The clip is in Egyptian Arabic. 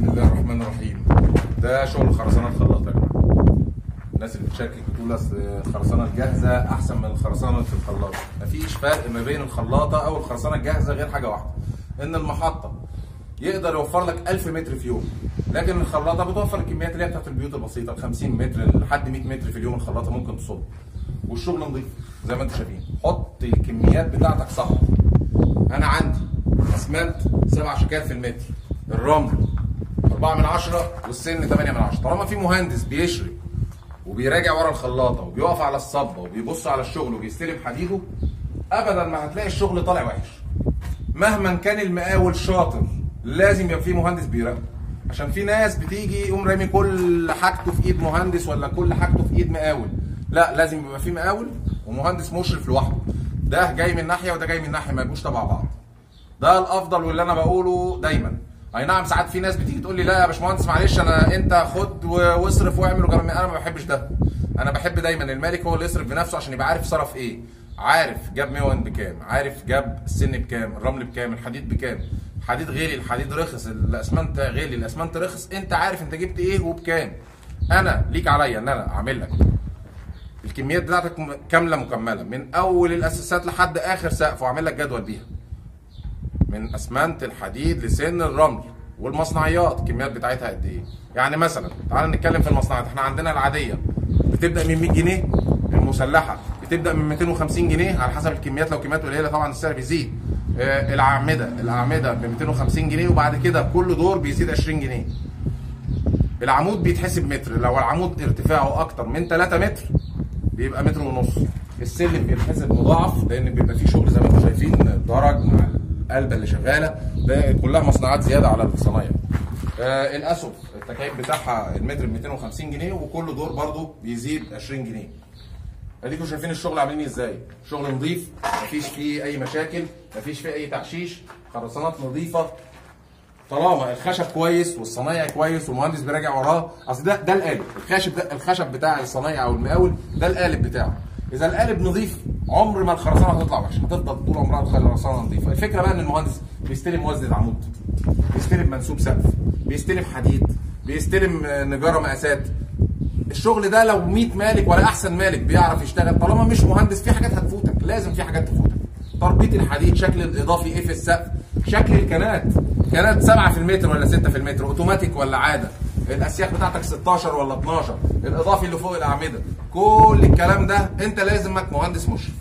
بسم الله الرحمن الرحيم ده شغل خرسانه الخلاط يا جماعه الناس اللي بتشكك بتقول اصل الخرسانه الجاهزه احسن من الخرسانه في الخلاط مفيش فرق ما بين الخلاطه او الخرسانه الجاهزه غير حاجه واحده ان المحطه يقدر يوفر لك 1000 متر في يوم لكن الخلاطه بتوفر الكميات اللي هي بتاعت البيوت البسيطه 50 متر لحد 100 متر في اليوم الخلاطه ممكن تصب والشغل نظيف زي ما انتم شايفين حط الكميات بتاعتك صح انا عندي اسمنت سبع شكاير في المتر الرمل 4 من 10 والسن 8 من 10 طالما في مهندس بيشري وبيراجع ورا الخلاطه وبيقف على الصبه وبيبص على الشغل وبيستلم حديده ابدا ما هتلاقي الشغل طالع وحش مهما كان المقاول شاطر لازم يبقى في مهندس بيراقبه عشان في ناس بتيجي يقوم رامي كل حاجته في ايد مهندس ولا كل حاجته في ايد مقاول لا لازم يبقى في مقاول ومهندس مشرف لوحده ده جاي من ناحيه وده جاي من ناحيه ما يبقوش تبع بعض ده الافضل واللي انا بقوله دايما اي نعم ساعات في ناس بتيجي تقول لي لا يا باشمهندس معلش انا انت خد واصرف واعمل وكلام انا ما بحبش ده انا بحب دايما المالك هو اللي يصرف بنفسه عشان يبقى عارف صرف ايه عارف جاب ميون بكام عارف جاب السن بكام الرمل بكام الحديد بكام الحديد غالي الحديد رخص الاسمنت غالي الاسمنت رخص انت عارف انت جبت ايه وبكام انا ليك عليا ان انا اعمل لك الكميات بتاعتك م- كامله مكمله من اول الاساسات لحد اخر سقف واعمل لك جدول بيها من اسمنت الحديد لسن الرمل والمصنعيات الكميات بتاعتها قد ايه يعني مثلا تعال نتكلم في المصنعيات احنا عندنا العاديه بتبدا من 100 جنيه المسلحه بتبدا من 250 جنيه على حسب الكميات لو كميات قليله طبعا السعر بيزيد آه، الاعمده الاعمده ب 250 جنيه وبعد كده كل دور بيزيد 20 جنيه العمود بيتحسب متر لو العمود ارتفاعه اكتر من 3 متر بيبقى متر ونص السلم بيتحسب مضاعف لان بيبقى فيه شغل زي ما انتم شايفين درج مع القلبه اللي شغاله ده كلها مصنوعات زياده على الصنايع آه الاسهم التكييف بتاعها المتر ب 250 جنيه وكل دور برضو بيزيد 20 جنيه اديكم شايفين الشغل عاملين ازاي شغل نظيف مفيش فيه اي مشاكل مفيش فيه اي تعشيش خرسانات نظيفه طالما الخشب كويس والصنايعي كويس والمهندس بيراجع وراه اصل ده ده القالب الخشب ده الخشب بتاع الصنايعي او المقاول ده القالب بتاعه اذا القالب نظيف عمر ما الخرسانه هتطلع وحشه هتفضل طول عمرها الخرسانه نظيفه الفكره بقى ان المهندس بيستلم وزن العمود بيستلم منسوب سقف بيستلم حديد بيستلم آه، نجاره مقاسات الشغل ده لو 100 مالك ولا احسن مالك بيعرف يشتغل طالما مش مهندس في حاجات هتفوتك لازم في حاجات تفوتك تربيط الحديد شكل الاضافي ايه في السقف شكل الكنات كنات 7 في المتر ولا 6 في المتر اوتوماتيك ولا عاده الاسياخ بتاعتك 16 ولا 12 الاضافي اللي فوق الاعمده كل الكلام ده انت لازمك مهندس مشرف